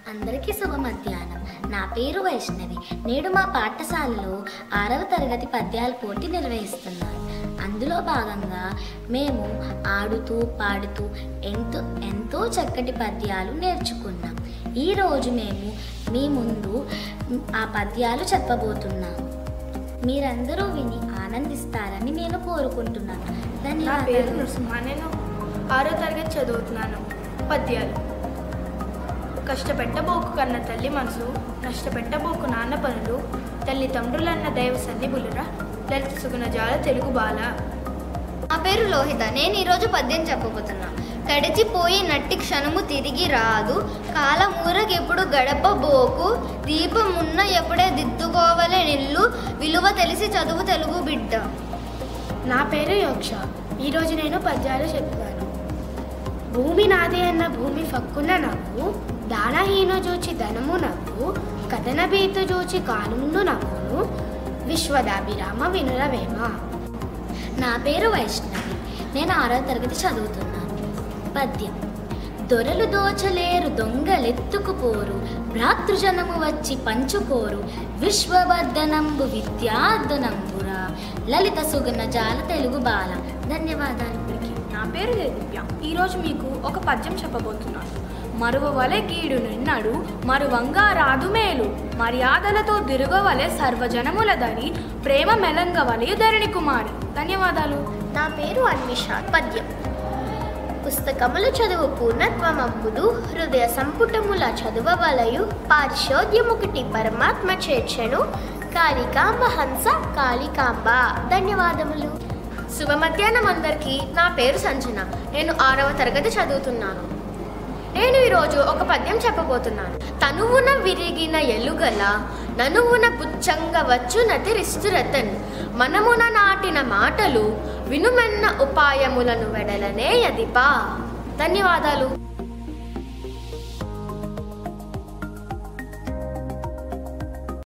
అందరికీ శుభ మధ్యాహ్నం నా పేరు వైష్ణవి నేడు మా పాఠశాలలో ఆరవ తరగతి పద్యాల పోటీ నిర్వహిస్తున్నాను అందులో భాగంగా మేము ఆడుతూ పాడుతూ ఎంతో ఎంతో చక్కటి పద్యాలు నేర్చుకున్నాం ఈరోజు మేము మీ ముందు ఆ పద్యాలు చెప్పబోతున్నాం మీరందరూ విని ఆనందిస్తారని నేను కోరుకుంటున్నాను నా పేరు ధన్యవాదాలు నరసింహ నేను ఆరో తరగతి చదువుతున్నాను పద్యాలు కష్టపెట్టబోకు కన్న తల్లి మనసు నష్టపెట్టబోకు నాన్న పనులు తల్లి తండ్రులన్న దైవ సన్నిధులురా లలిత సుగుణ జాల తెలుగు బాల నా పేరు లోహిత నేను ఈరోజు పద్యం చెప్పబోతున్నా గడిచిపోయి నట్టి క్షణము తిరిగి రాదు కాలమూరకెప్పుడు గడపబోకు దీపమున్న ఎప్పుడే దిద్దుకోవలే నిల్లు విలువ తెలిసి చదువు తెలుగు బిడ్డ నా పేరు యోక్ష ఈరోజు నేను పద్యాలు చెప్తాను భూమి నాది అన్న భూమి ఫక్కున నవ్వు దానహీన జూచి ధనము నవ్వు కథన భీత జూచి కానుండు నవ్వును విశ్వదాభిరామ వినురవేమ నా పేరు వైష్ణవి నేను ఆరో తరగతి చదువుతున్నాను పద్యం దొరలు దోచలేరు దొంగలెత్తుకుపోరు భ్రాతృజనము వచ్చి పంచుకోరు విశ్వవర్ధనంబు విద్యార్థనంబురా లలిత సుగన జాల తెలుగు బాల ధన్యవాదాలు నా పేరు దేదివ్య ఈరోజు మీకు ఒక పద్యం చెప్పబోతున్నాను మరువవలె కీడు నిన్నడు మరువంగా రాదు మేలు మర్యాదలతో దిరుగవలె సర్వజనముల దరి ప్రేమ మెలంగవలె ధరణి కుమారి ధన్యవాదాలు నా పేరు అన్విష పద్యం పుస్తకములు చదువు పూర్ణత్వమంబుదు హృదయ సంపుటముల చదువవలయు పారిశోద్యముకటి పరమాత్మ చేర్చెను కాళికాంబ హంస కాళికాంబ ధన్యవాదములు శుభ మధ్యాహ్నం అందరికీ నా పేరు సంజన నేను ఆరవ తరగతి చదువుతున్నాను నేను ఈరోజు ఒక పద్యం చెప్పబోతున్నాను తనువున విరిగిన ఎలుగల ననువున పుచ్చంగ వచ్చు నతిరిస్తురతన్ మనమున నాటిన మాటలు వినుమెన్న ఉపాయములను వెడలనే యదిపా ధన్యవాదాలు